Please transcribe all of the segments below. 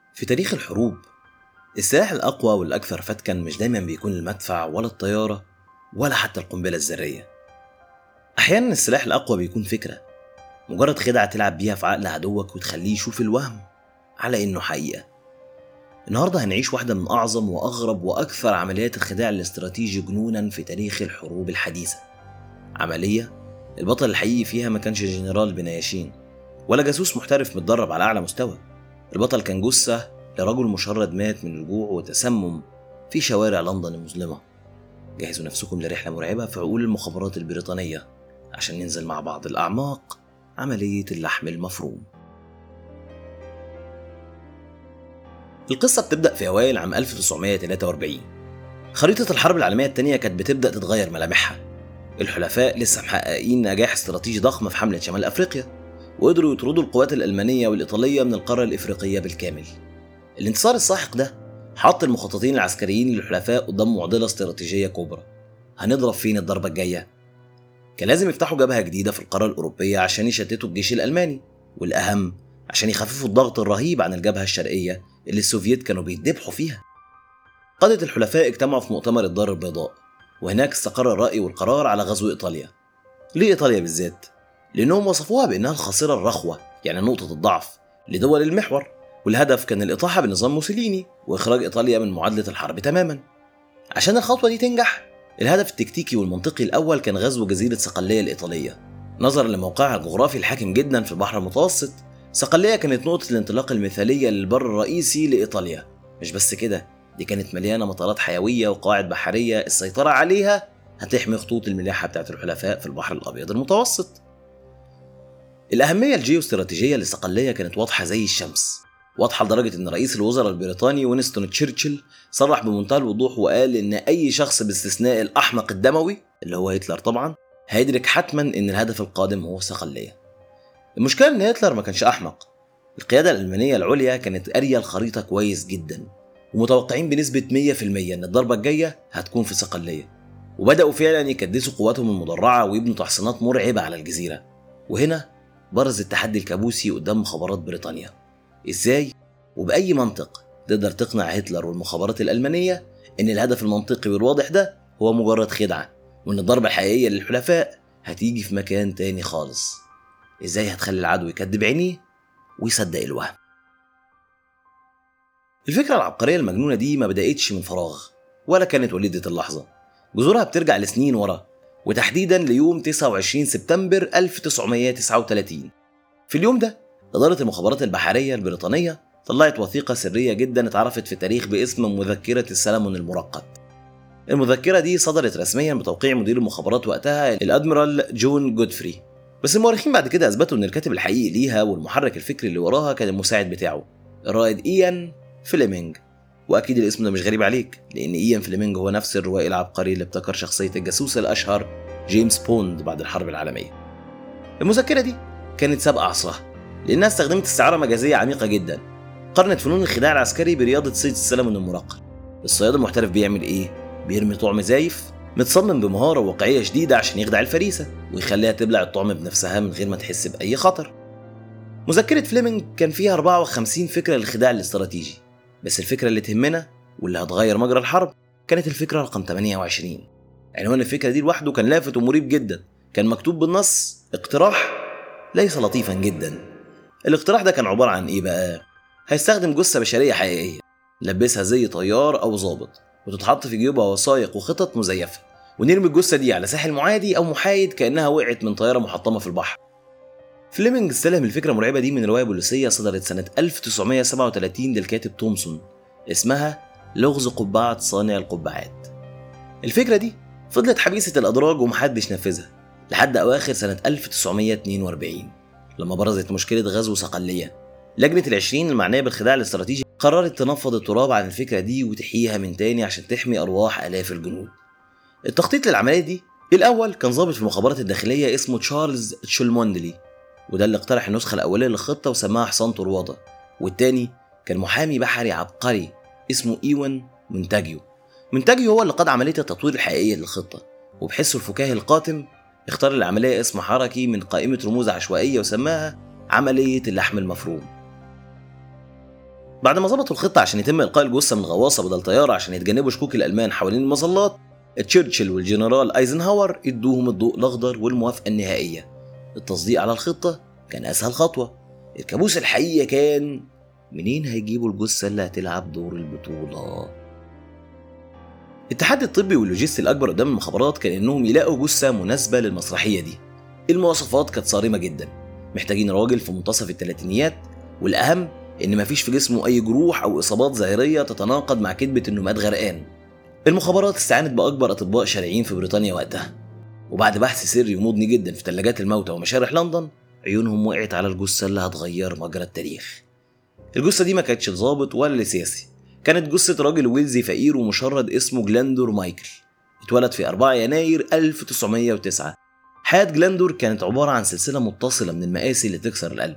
في تاريخ الحروب السلاح الأقوى والأكثر فتكا مش دايما بيكون المدفع ولا الطيارة ولا حتى القنبلة الذرية أحيانا السلاح الأقوى بيكون فكرة مجرد خدعة تلعب بيها في عقل عدوك وتخليه يشوف الوهم على إنه حقيقة النهاردة هنعيش واحدة من أعظم وأغرب وأكثر عمليات الخداع الاستراتيجي جنونا في تاريخ الحروب الحديثة عملية البطل الحقيقي فيها ما كانش جنرال بنياشين ولا جاسوس محترف متدرب على أعلى مستوى البطل كان جثة لرجل مشرد مات من الجوع وتسمم في شوارع لندن المظلمة جهزوا نفسكم لرحلة مرعبة في عقول المخابرات البريطانية عشان ننزل مع بعض الأعماق عملية اللحم المفروم القصة بتبدأ في أوائل عام 1943 خريطة الحرب العالمية الثانية كانت بتبدأ تتغير ملامحها الحلفاء لسه محققين نجاح استراتيجي ضخم في حملة شمال أفريقيا وقدروا يطردوا القوات الألمانية والإيطالية من القارة الإفريقية بالكامل الانتصار الساحق ده حط المخططين العسكريين للحلفاء قدام معضلة استراتيجية كبرى هنضرب فين الضربة الجاية؟ كان لازم يفتحوا جبهة جديدة في القارة الأوروبية عشان يشتتوا الجيش الألماني والأهم عشان يخففوا الضغط الرهيب عن الجبهة الشرقية اللي السوفييت كانوا بيتذبحوا فيها قادة الحلفاء اجتمعوا في مؤتمر الدار البيضاء وهناك استقر الرأي والقرار على غزو إيطاليا ليه إيطاليا بالذات؟ لأنهم وصفوها بأنها الخاصرة الرخوة يعني نقطة الضعف لدول المحور والهدف كان الإطاحة بنظام موسوليني وإخراج إيطاليا من معادلة الحرب تماما عشان الخطوة دي تنجح الهدف التكتيكي والمنطقي الأول كان غزو جزيرة صقلية الإيطالية نظرا لموقعها الجغرافي الحاكم جدا في البحر المتوسط صقلية كانت نقطة الانطلاق المثالية للبر الرئيسي لإيطاليا مش بس كده دي كانت مليانة مطارات حيوية وقواعد بحرية السيطرة عليها هتحمي خطوط الملاحة بتاعت الحلفاء في البحر الأبيض المتوسط الأهمية الجيوستراتيجية لصقلية كانت واضحة زي الشمس واضحة لدرجة إن رئيس الوزراء البريطاني وينستون تشرشل صرح بمنتهى الوضوح وقال إن أي شخص باستثناء الأحمق الدموي اللي هو هتلر طبعا هيدرك حتما إن الهدف القادم هو صقلية. المشكلة إن هتلر ما كانش أحمق. القيادة الألمانية العليا كانت قارية الخريطة كويس جدا ومتوقعين بنسبة 100% إن الضربة الجاية هتكون في صقلية. وبدأوا فعلا يكدسوا قواتهم المدرعة ويبنوا تحصينات مرعبة على الجزيرة. وهنا برز التحدي الكابوسي قدام مخابرات بريطانيا. ازاي وبأي منطق تقدر تقنع هتلر والمخابرات الألمانية إن الهدف المنطقي والواضح ده هو مجرد خدعة وإن الضربة الحقيقية للحلفاء هتيجي في مكان تاني خالص إزاي هتخلي العدو يكدب عينيه ويصدق الوهم الفكرة العبقرية المجنونة دي ما بدأتش من فراغ ولا كانت وليدة اللحظة جذورها بترجع لسنين ورا وتحديدا ليوم 29 سبتمبر 1939 في اليوم ده إدارة المخابرات البحرية البريطانية طلعت وثيقة سرية جدا اتعرفت في التاريخ باسم مذكرة السلمون المرقد. المذكرة دي صدرت رسميا بتوقيع مدير المخابرات وقتها الأدميرال جون جودفري. بس المؤرخين بعد كده أثبتوا إن الكاتب الحقيقي ليها والمحرك الفكري اللي وراها كان المساعد بتاعه الرائد إيان فليمنج. وأكيد الاسم ده مش غريب عليك لأن إيان فليمنج هو نفس الروائي العبقري اللي ابتكر شخصية الجاسوس الأشهر جيمس بوند بعد الحرب العالمية. المذكرة دي كانت سابقة عصرها لأنها استخدمت استعارة مجازية عميقة جدا قارنت فنون الخداع العسكري برياضة صيد السلمون المرقل الصياد المحترف بيعمل إيه؟ بيرمي طعم زايف متصمم بمهارة وواقعية شديدة عشان يخدع الفريسة ويخليها تبلع الطعم بنفسها من غير ما تحس بأي خطر مذكرة فليمنج كان فيها 54 فكرة للخداع الاستراتيجي بس الفكرة اللي تهمنا واللي هتغير مجرى الحرب كانت الفكرة رقم 28 عنوان الفكرة دي لوحده كان لافت ومريب جدا كان مكتوب بالنص اقتراح ليس لطيفا جدا الاقتراح ده كان عبارة عن إيه بقى؟ هيستخدم جثة بشرية حقيقية لبسها زي طيار أو ظابط وتتحط في جيوبها وثائق وخطط مزيفة ونرمي الجثة دي على ساحل معادي أو محايد كأنها وقعت من طيارة محطمة في البحر فليمنج استلهم الفكرة المرعبة دي من رواية بوليسية صدرت سنة 1937 للكاتب تومسون اسمها لغز قبعة صانع القبعات الفكرة دي فضلت حبيسة الأدراج ومحدش نفذها لحد أواخر سنة 1942 لما برزت مشكلة غزو صقلية لجنة العشرين المعنية بالخداع الاستراتيجي قررت تنفض التراب عن الفكرة دي وتحييها من تاني عشان تحمي أرواح آلاف الجنود التخطيط للعملية دي الأول كان ضابط في المخابرات الداخلية اسمه تشارلز تشولموندلي وده اللي اقترح النسخة الأولية للخطة وسماها حصان طروادة والتاني كان محامي بحري عبقري اسمه إيوان مونتاجيو مونتاجيو هو اللي قاد عملية التطوير الحقيقية للخطة وبحسه الفكاهي القاتم اختار العملية اسم حركي من قائمة رموز عشوائية وسماها عملية اللحم المفروم بعد ما ظبطوا الخطة عشان يتم إلقاء الجثة من غواصة بدل طيارة عشان يتجنبوا شكوك الألمان حوالين المظلات تشرشل والجنرال ايزنهاور ادوهم الضوء الاخضر والموافقه النهائيه التصديق على الخطه كان اسهل خطوه الكابوس الحقيقي كان منين هيجيبوا الجثه اللي هتلعب دور البطوله التحدي الطبي واللوجستي الاكبر قدام المخابرات كان انهم يلاقوا جثه مناسبه للمسرحيه دي المواصفات كانت صارمه جدا محتاجين راجل في منتصف الثلاثينيات والاهم ان مفيش في جسمه اي جروح او اصابات ظاهريه تتناقض مع كذبه انه مات غرقان المخابرات استعانت بأكبر أطباء شرعيين في بريطانيا وقتها وبعد بحث سري ومضني جدا في ثلاجات الموتى ومشارح لندن عيونهم وقعت على الجثة اللي هتغير مجرى التاريخ الجثة دي ما كانتش لظابط ولا لسياسي كانت جثة راجل ويلزي فقير ومشرد اسمه جلاندور مايكل اتولد في 4 يناير 1909 حياة جلاندور كانت عبارة عن سلسلة متصلة من المآسي اللي تكسر القلب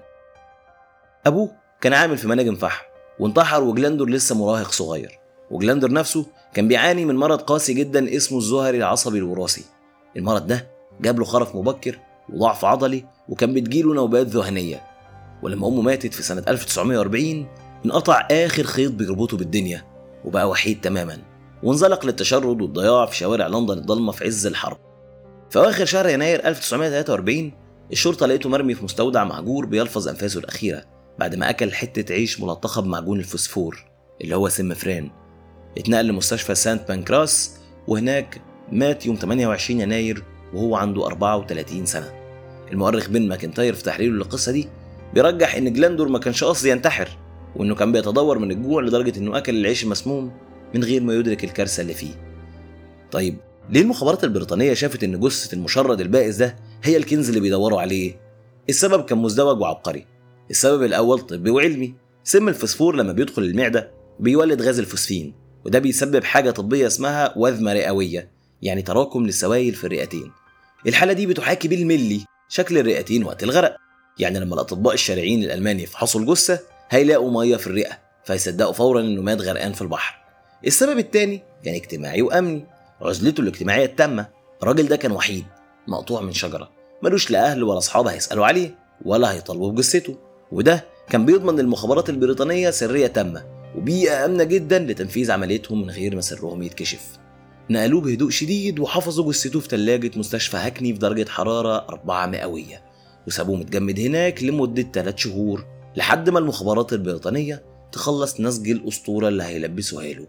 أبوه كان عامل في مناجم فحم وانتحر وجلاندور لسه مراهق صغير وجلاندر نفسه كان بيعاني من مرض قاسي جدا اسمه الزهري العصبي الوراثي المرض ده جاب له خرف مبكر وضعف عضلي وكان بتجيله نوبات ذهنية ولما أمه ماتت في سنة 1940 انقطع آخر خيط بيربطه بالدنيا وبقى وحيد تماما وانزلق للتشرد والضياع في شوارع لندن الضلمة في عز الحرب في أواخر شهر يناير 1943 الشرطة لقيته مرمي في مستودع مهجور بيلفظ أنفاسه الأخيرة بعد ما أكل حتة عيش ملطخة بمعجون الفوسفور اللي هو سم فران اتنقل لمستشفى سانت بانكراس وهناك مات يوم 28 يناير وهو عنده 34 سنة المؤرخ بن ماكنتاير في تحريره للقصة دي بيرجح إن جلاندور ما كانش قصدي ينتحر وإنه كان بيتدور من الجوع لدرجة إنه أكل العيش المسموم من غير ما يدرك الكارثة اللي فيه طيب ليه المخابرات البريطانية شافت إن جثة المشرد البائس ده هي الكنز اللي بيدوروا عليه؟ السبب كان مزدوج وعبقري السبب الأول طبي وعلمي سم الفسفور لما بيدخل المعدة بيولد غاز الفوسفين وده بيسبب حاجة طبية اسمها وذمة رئوية يعني تراكم للسوائل في الرئتين الحالة دي بتحاكي بالملي شكل الرئتين وقت الغرق يعني لما الأطباء الشرعيين الألمان يفحصوا الجثة هيلاقوا مية في الرئة فيصدقوا فورا إنه مات غرقان في البحر السبب التاني كان اجتماعي وأمني عزلته الاجتماعية التامة الراجل ده كان وحيد مقطوع من شجرة ملوش لا أهل ولا أصحاب هيسألوا عليه ولا هيطالبوا بجثته وده كان بيضمن للمخابرات البريطانية سرية تامة وبيئة آمنة جدا لتنفيذ عمليتهم من غير ما سرهم يتكشف نقلوه بهدوء شديد وحفظوا جثته في ثلاجة مستشفى هاكني في درجة حرارة 4 مئوية وسابوه متجمد هناك لمدة 3 شهور لحد ما المخابرات البريطانية تخلص نسج الأسطورة اللي هيلبسوها له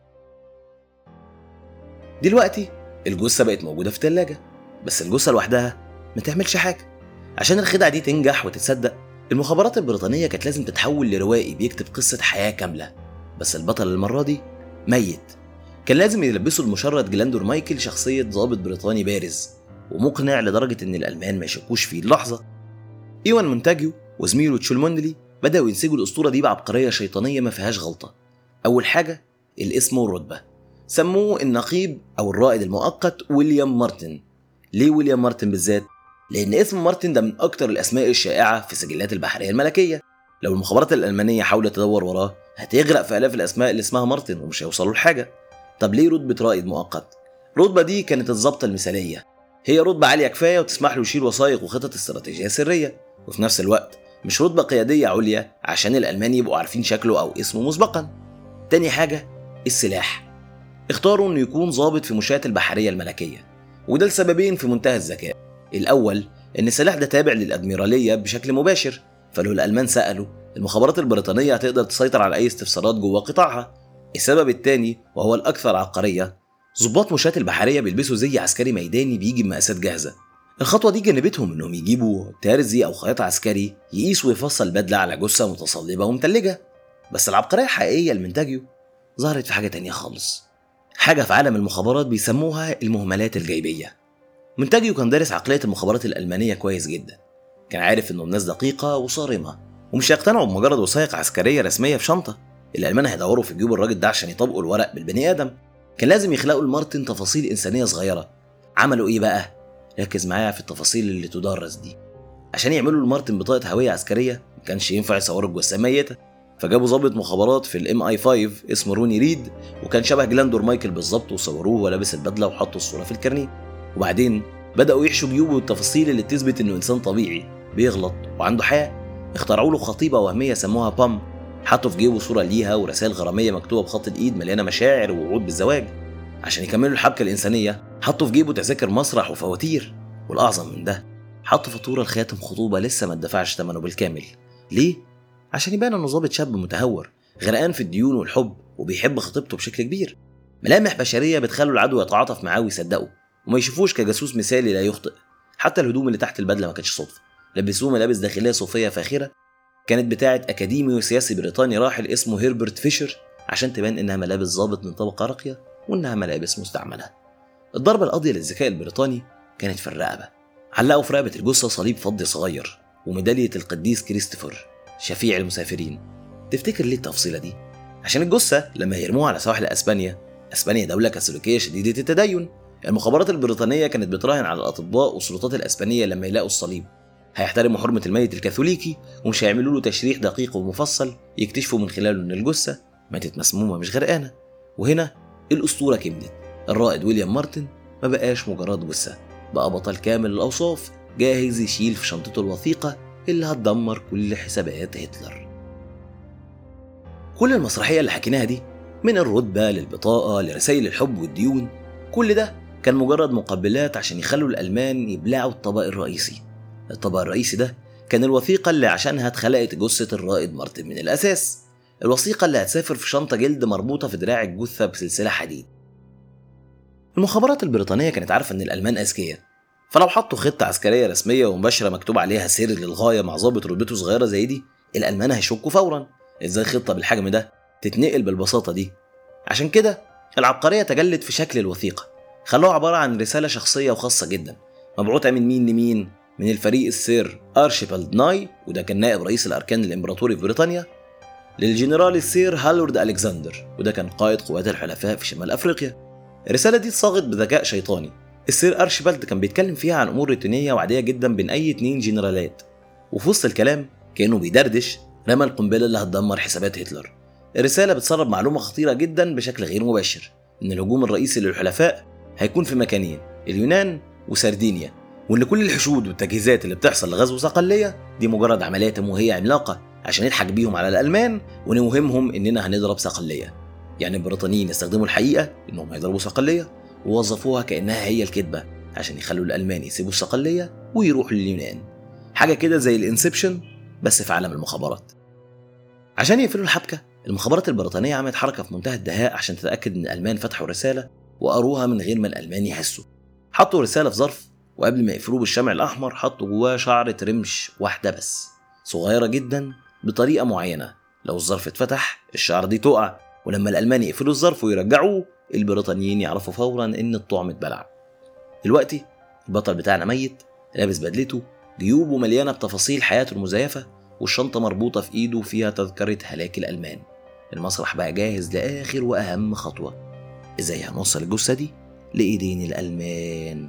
دلوقتي الجثة بقت موجودة في ثلاجة بس الجثة لوحدها ما تعملش حاجة عشان الخدعة دي تنجح وتتصدق المخابرات البريطانية كانت لازم تتحول لروائي بيكتب قصة حياة كاملة بس البطل المرة دي ميت كان لازم يلبسوا المشرد جلاندور مايكل شخصية ضابط بريطاني بارز ومقنع لدرجة إن الألمان ما يشكوش فيه اللحظة إيوان مونتاجيو وزميله تشولموندلي بدأوا ينسجوا الأسطورة دي بعبقرية شيطانية ما فيهاش غلطة أول حاجة الاسم والرتبة سموه النقيب أو الرائد المؤقت ويليام مارتن ليه ويليام مارتن بالذات؟ لأن اسم مارتن ده من أكتر الأسماء الشائعة في سجلات البحرية الملكية لو المخابرات الألمانية حاولت تدور وراه هتغرق في آلاف الأسماء اللي اسمها مارتن ومش هيوصلوا لحاجة طب ليه رتبة رائد مؤقت؟ الرتبة دي كانت الظابطة المثالية هي رتبة عالية كفاية وتسمح له يشيل وثائق وخطط استراتيجية سرية وفي نفس الوقت مش رتبة قيادية عليا عشان الألمان يبقوا عارفين شكله أو اسمه مسبقا تاني حاجة السلاح اختاروا انه يكون ضابط في مشاة البحرية الملكية وده لسببين في منتهى الذكاء الأول إن السلاح ده تابع للأدميرالية بشكل مباشر فلو الألمان سألوا المخابرات البريطانية هتقدر تسيطر على أي استفسارات جوه قطاعها السبب الثاني وهو الأكثر عبقرية ضباط مشاة البحرية بيلبسوا زي عسكري ميداني بيجي بمقاسات جاهزة الخطوة دي جنبتهم إنهم يجيبوا تارزي أو خياط عسكري يقيس ويفصل بدلة على جثة متصلبة ومتلجة بس العبقرية الحقيقية لمنتاجيو ظهرت في حاجة تانية خالص حاجة في عالم المخابرات بيسموها المهملات الجيبية منتاجيو كان دارس عقلية المخابرات الألمانية كويس جدا كان عارف إنهم ناس دقيقة وصارمة ومش هيقتنعوا بمجرد وثائق عسكريه رسميه في شنطه الالمان هيدوروا في جيوب الراجل ده عشان يطبقوا الورق بالبني ادم كان لازم يخلقوا لمارتن تفاصيل انسانيه صغيره عملوا ايه بقى ركز معايا في التفاصيل اللي تدرس دي عشان يعملوا لمارتن بطاقه هويه عسكريه ما كانش ينفع يصوروا الجثه ميته فجابوا ضابط مخابرات في الام اي 5 اسمه روني ريد وكان شبه جلاندور مايكل بالظبط وصوروه وهو لابس البدله وحطوا الصوره في الكارنيه وبعدين بداوا يحشوا جيوبه التفاصيل اللي تثبت انه انسان طبيعي بيغلط وعنده حياه اخترعوا له خطيبة وهمية سموها بام حطوا في جيبه صورة ليها ورسائل غرامية مكتوبة بخط الإيد مليانة مشاعر ووعود بالزواج عشان يكملوا الحبكة الإنسانية حطوا في جيبه تذاكر مسرح وفواتير والأعظم من ده حطوا فاتورة لخاتم خطوبة لسه ما اتدفعش ثمنه بالكامل ليه؟ عشان يبان انه ظابط شاب متهور غرقان في الديون والحب وبيحب خطيبته بشكل كبير ملامح بشرية بتخلوا العدو يتعاطف معاه ويصدقه وما يشوفوش كجاسوس مثالي لا يخطئ حتى الهدوم اللي تحت البدلة ما كانتش صدفة لبسوه ملابس داخلية صوفية فاخرة كانت بتاعة أكاديمي وسياسي بريطاني راحل اسمه هيربرت فيشر عشان تبان إنها ملابس ضابط من طبقة راقية وإنها ملابس مستعملة الضربة القاضية للذكاء البريطاني كانت في الرقبة علقوا في رقبة الجثة صليب فضي صغير وميدالية القديس كريستوفر شفيع المسافرين تفتكر ليه التفصيلة دي؟ عشان الجثة لما يرموها على سواحل أسبانيا أسبانيا دولة كاثوليكية شديدة التدين المخابرات البريطانية كانت بتراهن على الأطباء والسلطات الأسبانية لما يلاقوا الصليب هيحترموا حرمة الميت الكاثوليكي ومش هيعملوا له تشريح دقيق ومفصل يكتشفوا من خلاله إن الجثة ماتت مسمومة مش غرقانة وهنا الأسطورة كملت الرائد ويليام مارتن ما بقاش مجرد جثة بقى بطل كامل الأوصاف جاهز يشيل في شنطته الوثيقة اللي هتدمر كل حسابات هتلر كل المسرحية اللي حكيناها دي من الرتبة للبطاقة لرسائل الحب والديون كل ده كان مجرد مقبلات عشان يخلوا الألمان يبلعوا الطبق الرئيسي الطبق الرئيسي ده كان الوثيقة اللي عشانها اتخلقت جثة الرائد مارتن من الأساس الوثيقة اللي هتسافر في شنطة جلد مربوطة في دراع الجثة بسلسلة حديد المخابرات البريطانية كانت عارفة إن الألمان أذكياء فلو حطوا خطة عسكرية رسمية ومباشرة مكتوب عليها سر للغاية مع ضابط رتبته صغيرة زي دي الألمان هيشكوا فورا إزاي خطة بالحجم ده تتنقل بالبساطة دي عشان كده العبقرية تجلت في شكل الوثيقة خلوها عبارة عن رسالة شخصية وخاصة جدا مبعوثة من مين لمين من الفريق السير أرشيبالد ناي وده كان نائب رئيس الأركان الإمبراطوري في بريطانيا للجنرال السير هالورد ألكسندر وده كان قائد قوات الحلفاء في شمال أفريقيا الرسالة دي اتصاغت بذكاء شيطاني السير أرشيبالد كان بيتكلم فيها عن أمور روتينية وعادية جدا بين أي اتنين جنرالات وفي وسط الكلام كأنه بيدردش رمى القنبلة اللي هتدمر حسابات هتلر الرسالة بتسرب معلومة خطيرة جدا بشكل غير مباشر إن الهجوم الرئيسي للحلفاء هيكون في مكانين اليونان وسردينيا وإن كل الحشود والتجهيزات اللي بتحصل لغزو صقلية دي مجرد عملية تمويهية عملاقة عشان نضحك بيهم على الألمان ونوهمهم إننا هنضرب صقلية يعني البريطانيين استخدموا الحقيقة إنهم هيضربوا صقلية ووظفوها كأنها هي الكذبة عشان يخلوا الألمان يسيبوا الصقلية ويروحوا لليونان حاجة كده زي الانسبشن بس في عالم المخابرات عشان يقفلوا الحبكة المخابرات البريطانية عملت حركة في منتهى الدهاء عشان تتأكد إن الألمان فتحوا الرسالة وقروها من غير ما الألمان يحسوا حطوا الرسالة في ظرف وقبل ما يقفلوه بالشمع الأحمر حطوا جواه شعرة رمش واحدة بس صغيرة جدا بطريقة معينة لو الظرف اتفتح الشعر دي تقع ولما الألمان يقفلوا الظرف ويرجعوه البريطانيين يعرفوا فورا إن الطعم اتبلع دلوقتي البطل بتاعنا ميت لابس بدلته جيوبه مليانة بتفاصيل حياته المزيفة والشنطة مربوطة في إيده فيها تذكرة هلاك الألمان المسرح بقى جاهز لآخر وأهم خطوة إزاي هنوصل الجثة دي لإيدين الألمان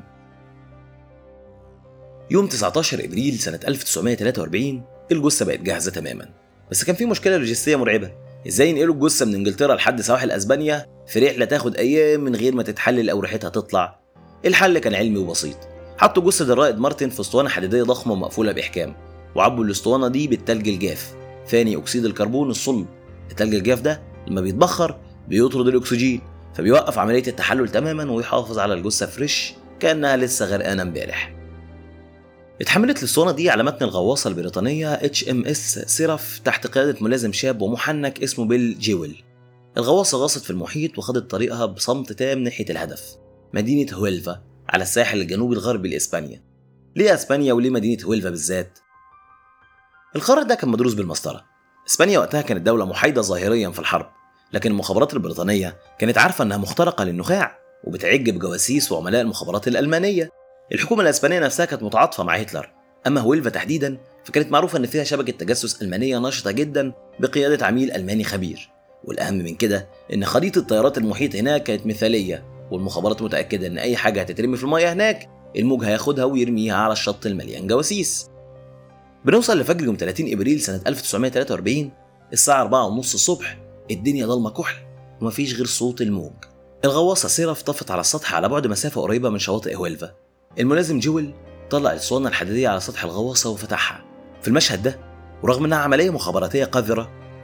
يوم 19 ابريل سنه 1943 الجثه بقت جاهزه تماما بس كان في مشكله لوجستيه مرعبه ازاي ينقلوا الجثه من انجلترا لحد سواحل اسبانيا في رحله تاخد ايام من غير ما تتحلل او ريحتها تطلع الحل كان علمي وبسيط حطوا جثه الرائد مارتن في اسطوانه حديديه ضخمه ومقفوله باحكام وعبوا الاسطوانه دي بالتلج الجاف ثاني اكسيد الكربون الصلب التلج الجاف ده لما بيتبخر بيطرد الاكسجين فبيوقف عمليه التحلل تماما ويحافظ على الجثه فريش كانها لسه غرقانه امبارح اتحملت الاسطوانه دي على متن الغواصه البريطانيه اتش ام اس سيرف تحت قياده ملازم شاب ومحنك اسمه بيل جيويل الغواصه غاصت في المحيط وخدت طريقها بصمت تام ناحيه الهدف مدينه هويلفا على الساحل الجنوبي الغربي لاسبانيا ليه اسبانيا وليه مدينه هويلفا بالذات القرار ده كان مدروس بالمسطره اسبانيا وقتها كانت دوله محايده ظاهريا في الحرب لكن المخابرات البريطانيه كانت عارفه انها مخترقه للنخاع وبتعج بجواسيس وعملاء المخابرات الالمانيه الحكومة الأسبانية نفسها كانت متعاطفة مع هتلر أما هويلفا تحديدا فكانت معروفة إن فيها شبكة تجسس ألمانية نشطة جدا بقيادة عميل ألماني خبير والأهم من كده إن خريطة طيارات المحيط هناك كانت مثالية والمخابرات متأكدة إن أي حاجة هتترمي في المياه هناك الموج هياخدها ويرميها على الشط المليان جواسيس بنوصل لفجر يوم 30 ابريل سنة 1943 الساعة 4 ونص الصبح الدنيا ضلمة كحل ومفيش غير صوت الموج الغواصة سيرف طفت على السطح على بعد مسافة قريبة من شواطئ هويلفا الملازم جويل طلع الاسطوانة الحديدية على سطح الغواصة وفتحها في المشهد ده ورغم انها عملية مخابراتية قذرة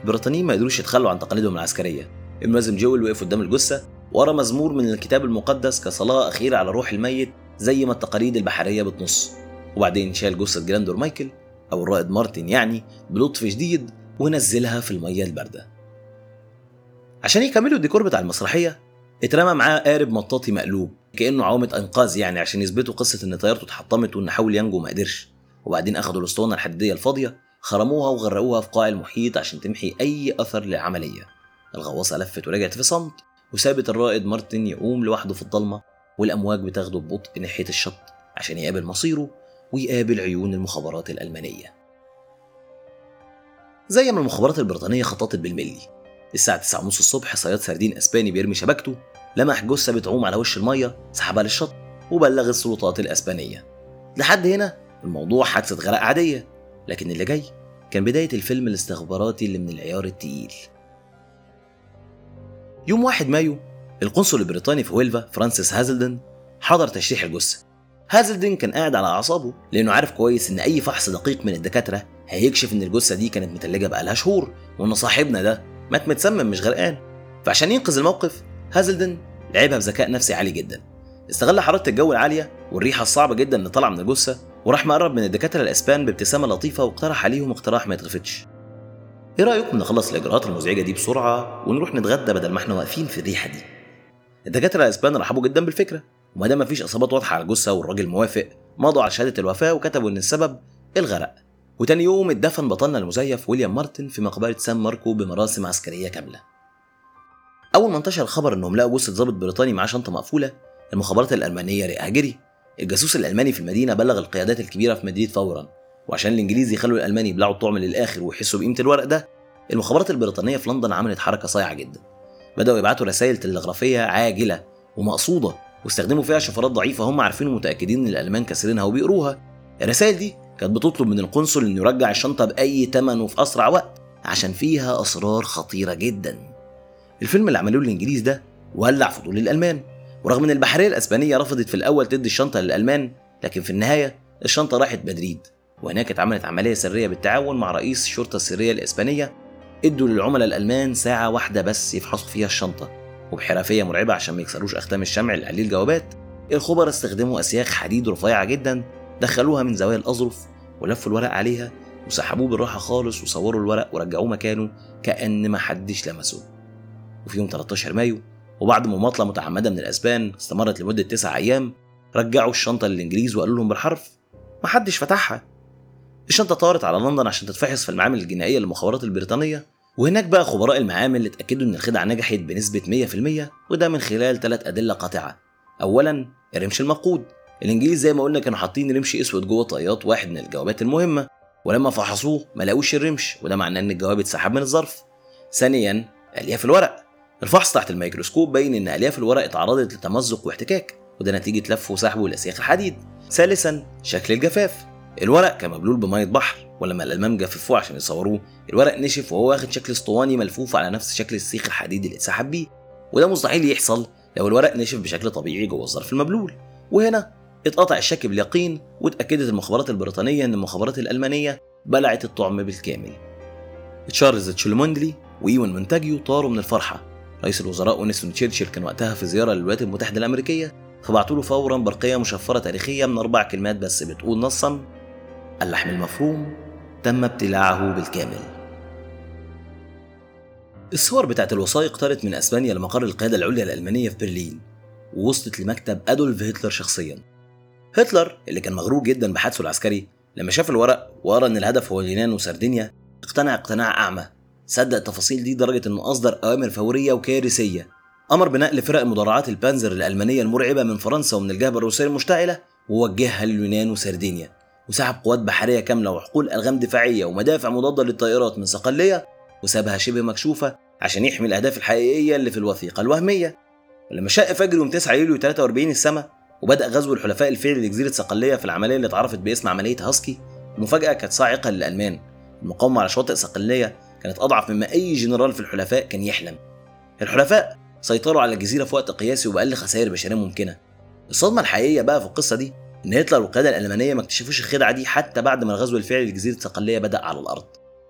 البريطانيين ما قدروش يتخلوا عن تقاليدهم العسكريه الملازم جويل وقف قدام الجثه ورا مزمور من الكتاب المقدس كصلاه اخيره على روح الميت زي ما التقاليد البحريه بتنص وبعدين شال جثه جراندور مايكل او الرائد مارتن يعني بلطف شديد ونزلها في الميه البارده عشان يكملوا الديكور بتاع المسرحيه اترمى معاه قارب مطاطي مقلوب كانه عوامه انقاذ يعني عشان يثبتوا قصه ان طيارته اتحطمت وان حاول ينجو ما قدرش وبعدين اخدوا الاسطوانه الحديديه الفاضيه خرموها وغرقوها في قاع المحيط عشان تمحي اي اثر للعمليه الغواصه لفت ورجعت في صمت وسابت الرائد مارتن يقوم لوحده في الضلمه والامواج بتاخده ببطء ناحيه الشط عشان يقابل مصيره ويقابل عيون المخابرات الالمانيه زي ما المخابرات البريطانيه خططت بالملي الساعة 9:30 الصبح صياد سردين اسباني بيرمي شبكته لمح جثة بتعوم على وش المية سحبها للشط وبلغ السلطات الاسبانية لحد هنا الموضوع حادثة غرق عادية لكن اللي جاي كان بداية الفيلم الاستخباراتي اللي من العيار التقيل يوم 1 مايو القنصل البريطاني في ويلفا فرانسيس هازلدن حضر تشريح الجثة هازلدن كان قاعد على أعصابه لأنه عارف كويس إن أي فحص دقيق من الدكاترة هيكشف إن الجثة دي كانت متلجة بقالها شهور وإن صاحبنا ده مات متسمم مش غرقان فعشان ينقذ الموقف هازلدن لعبها بذكاء نفسي عالي جدا استغل حراره الجو العاليه والريحه الصعبه جدا اللي طالعه من الجثه وراح مقرب من الدكاتره الاسبان بابتسامه لطيفه واقترح عليهم اقتراح ما يترفضش ايه رايكم نخلص الاجراءات المزعجه دي بسرعه ونروح نتغدى بدل ما احنا واقفين في الريحه دي الدكاتره الاسبان رحبوا جدا بالفكره وما دام مفيش اصابات واضحه على الجثه والراجل موافق مضوا على شهاده الوفاه وكتبوا ان السبب الغرق وتاني يوم اتدفن بطلنا المزيف ويليام مارتن في مقبره سان ماركو بمراسم عسكريه كامله اول ما انتشر الخبر انهم لقوا جثه ضابط بريطاني معاه شنطه مقفوله المخابرات الالمانيه رئها جري الجاسوس الالماني في المدينه بلغ القيادات الكبيره في مدريد فورا وعشان الانجليز يخلوا الالمان يبلعوا الطعم للاخر ويحسوا بقيمه الورق ده المخابرات البريطانيه في لندن عملت حركه صايعه جدا بداوا يبعتوا رسائل تلغرافيه عاجله ومقصوده واستخدموا فيها شفرات ضعيفه هم عارفين ومتاكدين ان الالمان كاسرينها وبيقروها الرسائل دي كانت بتطلب من القنصل انه يرجع الشنطه باي ثمن وفي اسرع وقت عشان فيها اسرار خطيره جدا الفيلم اللي عملوه الانجليز ده ولع فضول الالمان ورغم ان البحريه الاسبانيه رفضت في الاول تدي الشنطه للالمان لكن في النهايه الشنطه راحت مدريد وهناك اتعملت عمليه سريه بالتعاون مع رئيس الشرطه السريه الاسبانيه ادوا للعملاء الالمان ساعه واحده بس يفحصوا فيها الشنطه وبحرفيه مرعبه عشان ما يكسروش اختام الشمع اللي عليه الجوابات الخبراء استخدموا اسياخ حديد رفيعه جدا دخلوها من زوايا الاظرف ولفوا الورق عليها وسحبوه بالراحه خالص وصوروا الورق ورجعوه مكانه كان ما حدش لمسه وفي يوم 13 مايو وبعد مماطله متعمده من الاسبان استمرت لمده تسع ايام رجعوا الشنطه للانجليز وقالوا لهم بالحرف ما حدش فتحها الشنطه طارت على لندن عشان تتفحص في المعامل الجنائيه للمخابرات البريطانيه وهناك بقى خبراء المعامل اتاكدوا ان الخدعه نجحت بنسبه 100% وده من خلال ثلاث ادله قاطعه اولا الرمش المفقود الانجليز زي ما قلنا كانوا حاطين رمش اسود جوه طاقيات واحد من الجوابات المهمه ولما فحصوه ما لقوش الرمش وده معناه ان الجواب اتسحب من الظرف ثانيا الياف الورق الفحص تحت الميكروسكوب بين ان الياف الورق اتعرضت لتمزق واحتكاك وده نتيجه لف وسحب الاسياخ الحديد ثالثا شكل الجفاف الورق كان مبلول بميه بحر ولما الالمان جففوه عشان يصوروه الورق نشف وهو واخد شكل اسطواني ملفوف على نفس شكل السيخ الحديد اللي اتسحب بيه وده مستحيل يحصل لو الورق نشف بشكل طبيعي جوه الظرف المبلول وهنا اتقطع الشك باليقين واتاكدت المخابرات البريطانيه ان المخابرات الالمانيه بلعت الطعم بالكامل تشارلز تشولموندلي وايوان مونتاجيو طاروا من الفرحه رئيس الوزراء وينستون تشرشل كان وقتها في زياره للولايات المتحده الامريكيه فبعتوا له فورا برقيه مشفره تاريخيه من اربع كلمات بس بتقول نصا اللحم المفروم تم ابتلاعه بالكامل الصور بتاعت الوثائق طارت من اسبانيا لمقر القياده العليا الالمانيه في برلين ووصلت لمكتب ادولف هتلر شخصيا هتلر اللي كان مغرور جدا بحادثه العسكري لما شاف الورق وقرا ان الهدف هو اليونان وسردينيا اقتنع اقتناع اعمى صدق التفاصيل دي لدرجه انه اصدر اوامر فوريه وكارثيه امر بنقل فرق مدرعات البانزر الالمانيه المرعبه من فرنسا ومن الجبهه الروسيه المشتعله ووجهها لليونان وسردينيا وسحب قوات بحريه كامله وحقول الغام دفاعيه ومدافع مضاده للطائرات من صقليه وسابها شبه مكشوفه عشان يحمي الاهداف الحقيقيه اللي في الوثيقه الوهميه ولما شق فجر يوم 9 يوليو 43 السماء وبدا غزو الحلفاء الفعلي لجزيره صقليه في العمليه اللي اتعرفت باسم عمليه هاسكي المفاجاه كانت صاعقه للالمان المقاومه على شواطئ صقليه كانت اضعف مما اي جنرال في الحلفاء كان يحلم الحلفاء سيطروا على الجزيره في وقت قياسي وباقل خسائر بشريه ممكنه الصدمه الحقيقيه بقى في القصه دي ان هتلر والقياده الالمانيه ما اكتشفوش الخدعه دي حتى بعد ما الغزو الفعلي لجزيره صقليه بدا على الارض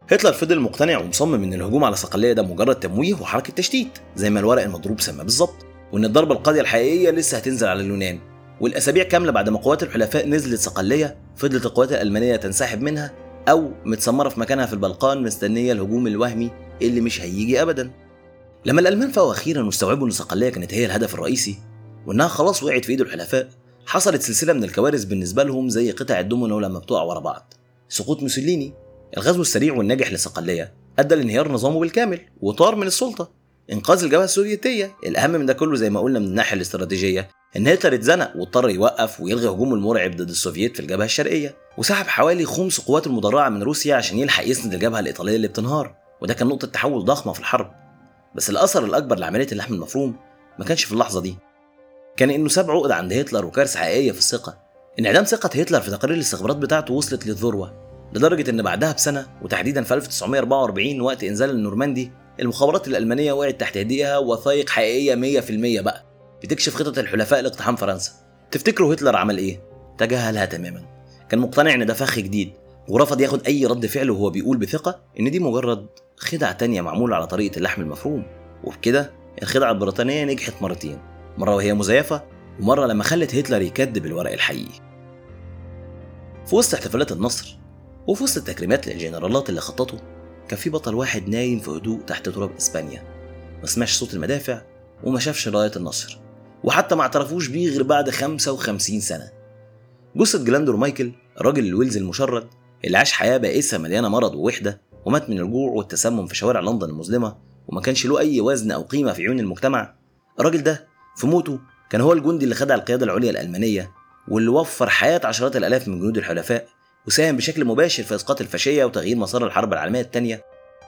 هتلر فضل مقتنع ومصمم ان الهجوم على صقليه ده مجرد تمويه وحركه تشتيت زي ما الورق المضروب سمى بالظبط وان الضربه القاضيه الحقيقيه لسه هتنزل على اليونان والاسابيع كامله بعد ما قوات الحلفاء نزلت صقليه فضلت القوات الالمانيه تنسحب منها او متسمره في مكانها في البلقان مستنيه الهجوم الوهمي اللي مش هيجي ابدا لما الالمان فاقوا اخيرا واستوعبوا ان صقليه كانت هي الهدف الرئيسي وانها خلاص وقعت في ايد الحلفاء حصلت سلسله من الكوارث بالنسبه لهم زي قطع الدومينو لما بتقع ورا بعض سقوط موسوليني الغزو السريع والناجح لصقليه ادى لانهيار نظامه بالكامل وطار من السلطه انقاذ الجبهه السوفيتيه الاهم من ده كله زي ما قلنا من الناحيه الاستراتيجيه ان هتلر اتزنق واضطر يوقف ويلغي هجومه المرعب ضد السوفييت في الجبهه الشرقيه وسحب حوالي خمس قوات المدرعه من روسيا عشان يلحق يسند الجبهه الايطاليه اللي بتنهار وده كان نقطه تحول ضخمه في الحرب بس الاثر الاكبر لعمليه اللحم المفروم ما كانش في اللحظه دي كان انه ساب عقد عند هتلر وكارثه حقيقيه في الثقه انعدام ثقه هتلر في تقارير الاستخبارات بتاعته وصلت للذروه لدرجه ان بعدها بسنه وتحديدا في 1944 وقت انزال النورماندي المخابرات الالمانيه وقعت تحت ايديها وثائق حقيقيه 100% بقى بتكشف خطط الحلفاء لاقتحام فرنسا تفتكروا هتلر عمل ايه تجاهلها تماما كان مقتنع ان ده فخ جديد ورفض ياخد اي رد فعل وهو بيقول بثقه ان دي مجرد خدعه تانية معموله على طريقه اللحم المفروم وبكده الخدعه البريطانيه نجحت مرتين مره وهي مزيفه ومره لما خلت هتلر يكذب الورق الحقيقي في وسط احتفالات النصر وفي وسط التكريمات للجنرالات اللي خططوا كان في بطل واحد نايم في هدوء تحت تراب اسبانيا ما سمعش صوت المدافع وما شافش راية النصر وحتى ما اعترفوش بيه غير بعد 55 سنة جثة جلاندور مايكل الراجل الويلز المشرد اللي عاش حياة بائسة مليانة مرض ووحدة ومات من الجوع والتسمم في شوارع لندن المظلمة وما كانش له أي وزن أو قيمة في عيون المجتمع الراجل ده في موته كان هو الجندي اللي خدع القيادة العليا الألمانية واللي وفر حياة عشرات الآلاف من جنود الحلفاء وساهم بشكل مباشر في إسقاط الفاشية وتغيير مسار الحرب العالمية الثانية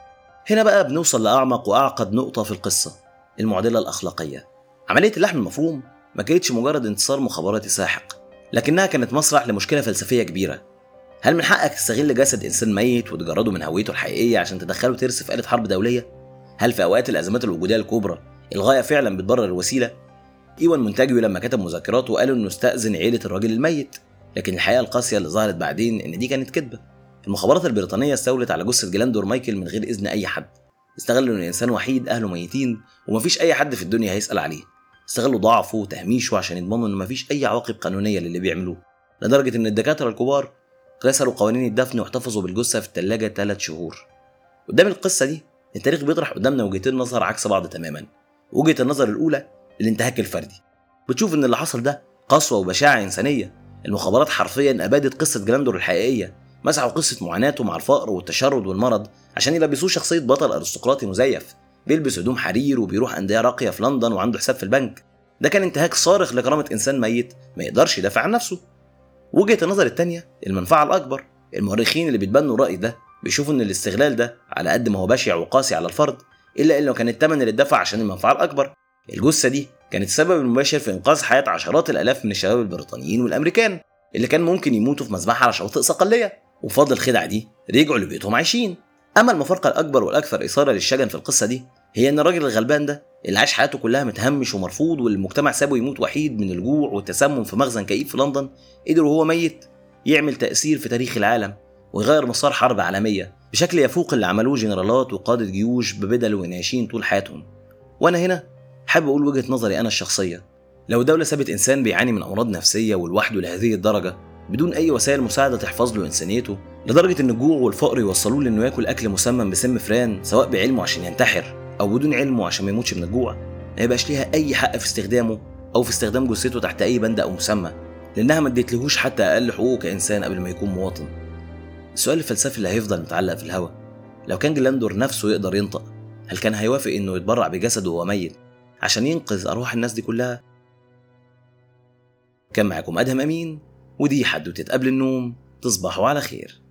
هنا بقى بنوصل لأعمق وأعقد نقطة في القصة المعضلة الأخلاقية عملية اللحم المفروم ما كانتش مجرد انتصار مخابراتي ساحق لكنها كانت مسرح لمشكلة فلسفية كبيرة هل من حقك تستغل جسد إنسان ميت وتجرده من هويته الحقيقية عشان تدخله ترس في آلة حرب دولية؟ هل في أوقات الأزمات الوجودية الكبرى الغاية فعلا بتبرر الوسيلة؟ إيوان مونتاجيو لما كتب مذكراته قال إنه استأذن عيلة الراجل الميت لكن الحقيقة القاسية اللي ظهرت بعدين إن دي كانت كذبة المخابرات البريطانية استولت على جثة جلاندور مايكل من غير إذن أي حد استغلوا إنه إنسان وحيد أهله ميتين ومفيش أي حد في الدنيا هيسأل عليه استغلوا ضعفه وتهميشه عشان يضمنوا إن مفيش أي عواقب قانونية للي بيعملوه لدرجة إن الدكاترة الكبار كسروا قوانين الدفن واحتفظوا بالجثة في الثلاجة ثلاث شهور قدام القصة دي التاريخ بيطرح قدامنا وجهتين نظر عكس بعض تماما وجهة النظر الأولى الانتهاك الفردي بتشوف إن اللي حصل ده قسوة وبشاعة إنسانية المخابرات حرفيا أبادت قصة جلاندور الحقيقية مسحوا قصة معاناته مع الفقر والتشرد والمرض عشان يلبسوه شخصية بطل أرستقراطي مزيف بيلبس هدوم حرير وبيروح أندية راقية في لندن وعنده حساب في البنك ده كان انتهاك صارخ لكرامة إنسان ميت ما يقدرش يدافع عن نفسه وجهة النظر التانية المنفعة الأكبر المؤرخين اللي بيتبنوا الرأي ده بيشوفوا إن الاستغلال ده على قد ما هو بشع وقاسي على الفرد إلا إنه كان الثمن اللي اتدفع عشان المنفعة الأكبر الجثة دي كانت السبب المباشر في إنقاذ حياة عشرات الآلاف من الشباب البريطانيين والأمريكان اللي كان ممكن يموتوا في مذبحة على شواطئ صقلية وفضل الخدعة دي رجعوا لبيوتهم عايشين أما المفارقة الأكبر والأكثر إثارة للشجن في القصة دي هي إن الراجل الغلبان ده اللي عاش حياته كلها متهمش ومرفوض واللي المجتمع سابه يموت وحيد من الجوع والتسمم في مخزن كئيب في لندن قدر وهو ميت يعمل تأثير في تاريخ العالم ويغير مسار حرب عالمية بشكل يفوق اللي عملوه جنرالات وقادة جيوش ببدل وناشين طول حياتهم وأنا هنا حابب أقول وجهة نظري أنا الشخصية لو دولة سابت إنسان بيعاني من أمراض نفسية ولوحده لهذه الدرجة بدون أي وسائل مساعدة تحفظ له إنسانيته لدرجة إن الجوع والفقر يوصلوه لإنه ياكل أكل مسمم بسم فران سواء بعلمه عشان ينتحر أو بدون علمه عشان ما يموتش من الجوع ما يبقاش ليها أي حق في استخدامه أو في استخدام جثته تحت أي بند أو مسمى لأنها ما اديتلهوش حتى أقل حقوقه كإنسان قبل ما يكون مواطن السؤال الفلسفي اللي هيفضل متعلق في الهوا لو كان جلاندور نفسه يقدر ينطق هل كان هيوافق إنه يتبرع بجسده وهو ميت عشان ينقذ أرواح الناس دي كلها كان معاكم أدهم أمين ودي حدوتة قبل النوم تصبحوا على خير